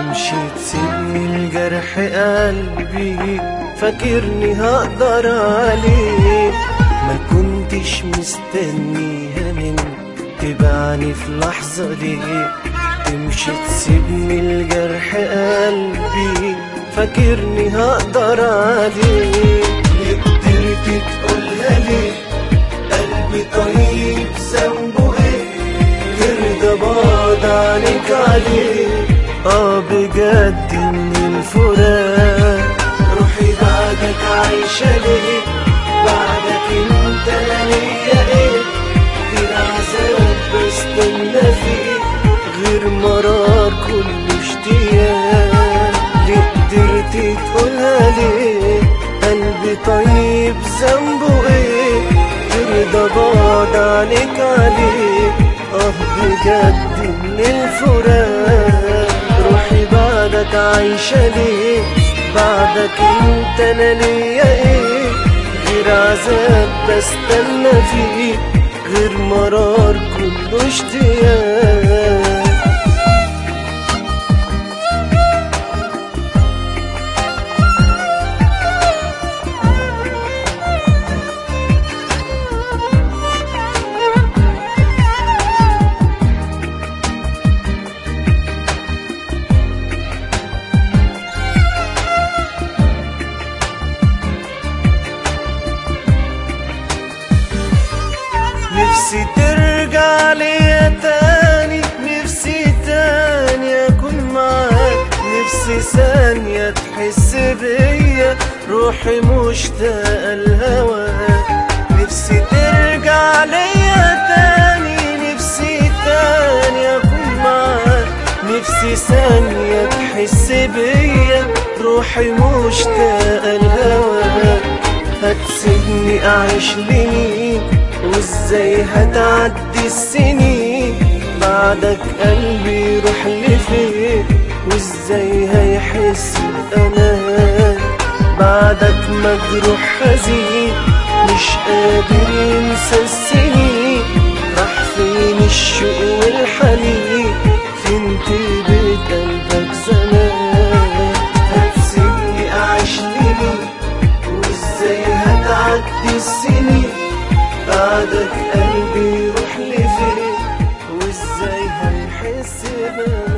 تمشي تسيبني الجرح قلبي فاكرني هقدر عليه ما كنتش مستنيها منك تبعني في لحظة ليه تمشي تسيبني الجرح قلبي فاكرني هقدر عليه ليه قدرت تقولها ليه قلبي طيب ذنبه ايه ترضى بعد عنك عليه اه بجد من الفراق روحي بعدك عايشة ليه بعدك انت لا ليا ايه غير عذاب بستنى فيه غير مرار كل اشتياق ليه قدرت تقولها ليه قلبي طيب ذنبه ايه ترضى بعد عنك عليه اه بجد من الفراق روحي بعدك عايشة ليه بعدك انت انا ليا ايه غير عذاب بستنى فيه غير مرار كله اشتياق نفسي ترجع ليا تاني نفسي تاني اكون معاك نفسي ثانية تحس بيا روحي مشتاقة لهواك نفسي ترجع ليا تاني نفسي تاني اكون معاك نفسي ثانية تحس بيا روحي مشتاقة لهواك هتسيبني اعيش لمين وازاي هتعدي السنين بعدك قلبي يروح لفين وازاي هيحس بامان بعدك مجروح حزين مش قادر ينسى السنين راح فين الشوق والحنين فين طيبة قلبك زمان هتسيبني اعيش لمين وازاي هتعدي السنين بعدك قلبي يروح لفين وازاي هيحس بقى